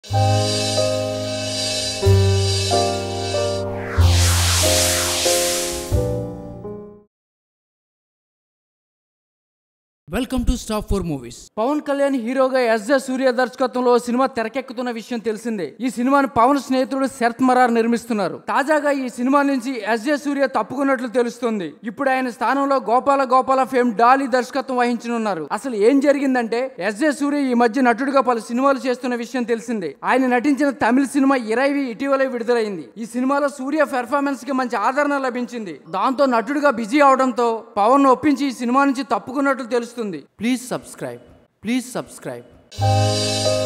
welcome to stop four movies Pawan Kalyan హీరోగా S J సూర్య దర్శకత్వంలో ఓ cinema తెరకెక్కుతున్న విషయం తెలిసిందే ఈ సినిమాను పవన్ స్నేహితుడు శరత్ మరార్ నిర్మిస్తున్నారు తాజాగా ఈ సినిమా నుంచి ఎస్ జె సూర్య తప్పుకున్నట్లు తెలుస్తుంది ఇప్పుడు ఆయన స్థానంలో గోపాల గోపాల ఫేమ్ డాలీ దర్శకత్వం వహించనున్నారు అసలు ఏం జరిగిందంటే ఎస్ జె సూర్య ఈ మధ్య నటుడిగా పలు సినిమాలు చేస్తున్న విషయం తెలిసిందే ఆయన నటించిన తమిళ సినిమా ఇరైవి ఇటీవలే విడుదలైంది ఈ సినిమాలో సూర్య పెర్ఫార్మెన్స్ కి మంచి ఆదరణ లభించింది దాంతో నటుడిగా బిజీ అవడంతో పవన్ ఒప్పించి ఈ సినిమా నుంచి తప్పుకున్నట్లు తెలుస్తుంది ప్లీజ్ సబ్స్క్రైబ్ ప్లీజ్ సబ్స్క్రైబ్